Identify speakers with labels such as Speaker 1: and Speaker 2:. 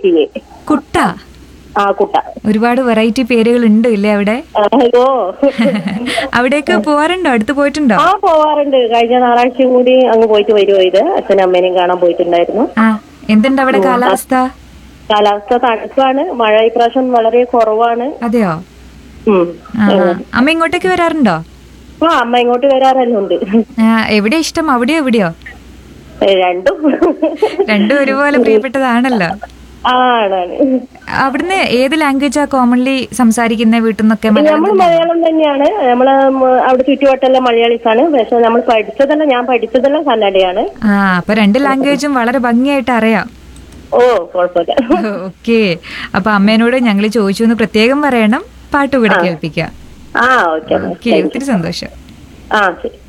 Speaker 1: ചേച്ചിയെ
Speaker 2: കുട്ട
Speaker 1: ആ കുട്ട
Speaker 2: ഒരുപാട് വെറൈറ്റി പേരുകൾ ഉണ്ട് ഇല്ലേ അവിടെ
Speaker 1: അയ്യോ
Speaker 2: അവിടേക്ക് പോവാറുണ്ടോ അടുത്ത് പോയിട്ടുണ്ടോ
Speaker 1: ആ പോവാറുണ്ട് കഴിഞ്ഞ ഞായറാഴ്ച കൂടി അങ്ങ് പോയിട്ട് വരുമോ ഇത് അച്ഛനും അമ്മേനെയും കാണാൻ പോയിട്ടുണ്ടായിരുന്നു
Speaker 2: ആ എന്തുണ്ട് അവിടെ കാലാവസ്ഥ
Speaker 1: കാലാവസ്ഥ തണുപ്പാണ് മഴ ഇപ്രാവശ്യം വളരെ കുറവാണ്
Speaker 2: അതെയോ
Speaker 1: ഉം.
Speaker 2: ആ ആ. അമ്മ ഇങ്ങോട്ടേക്ക് വരാറുണ്ടോ
Speaker 1: ആ അമ്മ ഇങ്ങോട്ട് വരാറല്ലുണ്ട്
Speaker 2: ആ, എവിടെ ഇഷ്ടം അവിടെയോ എവിടെയോ
Speaker 1: രണ്ടും
Speaker 2: രണ്ടും ഒരുപോലെ പ്രിയപ്പെട്ടതാണല്ലോ
Speaker 1: ആണാണ്
Speaker 2: അവിടുന്ന് ഏത് ലാംഗ്വേജാ കോമൺലി സംസാരിക്കുന്ന വീട്ടിൽ നിന്നൊക്കെ മലയാളം
Speaker 1: നമ്മൾ മലയാളം തന്നെയാണ് നമ്മള് മ- അവിടെ ചുറ്റുവട്ടെല്ലാം മലയാളീസാണ് പക്ഷെ നമ്മൾ പഠിച്ചതെല്ലാം ഞാൻ പഠിച്ചതെല്ലാം കന്നഡയാണ്
Speaker 2: ആ അപ്പൊ രണ്ട് ലാംഗ്വേജും വളരെ ഭംഗിയായിട്ട് അറിയാം
Speaker 1: ഓ കുഴപ്പമില്ല
Speaker 2: ഓക്കെ അപ്പൊ അമ്മേനോട് ഞങ്ങൾ ചോദിച്ചു എന്ന് പ്രത്യേകം പറയണം പാട്ട് കൂടെ കേൾപ്പിക്കാം
Speaker 1: ആ ഓക്കെ
Speaker 2: ഓക്കെ ഒത്തിരി സന്തോഷം
Speaker 1: ആ ശരി